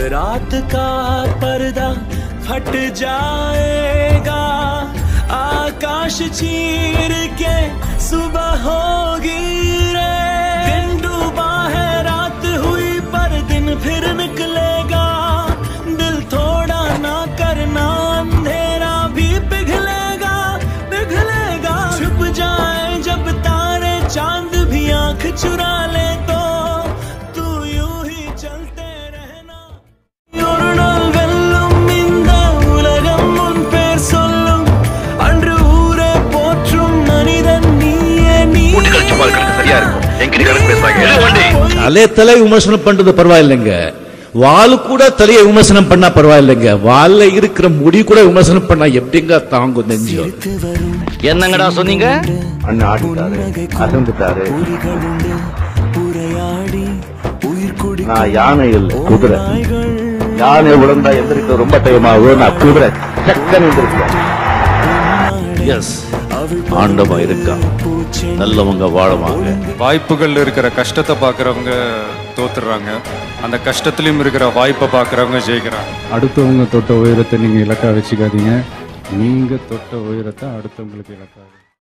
रात का पर्दा फट जाएगा आकाश चीर के सुबह होगी रे दिन डूबा है रात हुई पर दिन फिर निकलेगा दिल थोड़ा ना करना अंधेरा भी पिघलेगा पिघलेगा छुप जाए जब तारे चांद भी आंख चुरा ले तो तू यूं ही चलते रहना ஒரு நாள் வெல்லும் இந்த உலகம் உன் பேர் சொல்லும் அன்று ஊரே போற்றும் மனிதன் நீயே நீ முட்டு கழிச்சு பார்க்கறது சரியா இருக்கும் எங்கிட்ட கணக்கு பேசுறாங்க எழு வண்டி தலை தலை விமர்சனம் பண்றது பரவாயில்லைங்க வால் கூட தலையை விமர்சனம் பண்ணா பரவாயில்லைங்க வால்ல இருக்கிற முடி கூட விமர்சனம் பண்ணா எப்படிங்க தாங்கும் நெஞ்சு வரும் என்னங்கடா சொன்னீங்க அண்ணன் ஆடிட்டாரு அசந்துட்டாரு புலிகளுண்டு உரையாடி உயிர் குடி நான் யானை இல்லை குதிரை யானை விழுந்தா எந்திரிக்க ரொம்ப டைம் ஆகும் நான் குதிரை சக்கன் எந்திரிக்கிறேன் எஸ் ஆண்டவன் இருக்கான் நல்லவங்க வாழுவாங்க வாய்ப்புகள் இருக்கிற கஷ்டத்தை பார்க்குறவங்க தோத்துடுறாங்க அந்த கஷ்டத்துலயும் இருக்கிற வாய்ப்பை பார்க்குறவங்க ஜெயிக்கிறாங்க அடுத்தவங்க தொட்ட உயரத்தை நீங்கள் இலக்கா வச்சுக்காதீங்க நீங்கள் தொட்ட உயரத்தை அடுத்தவங்களுக்கு இலக்கா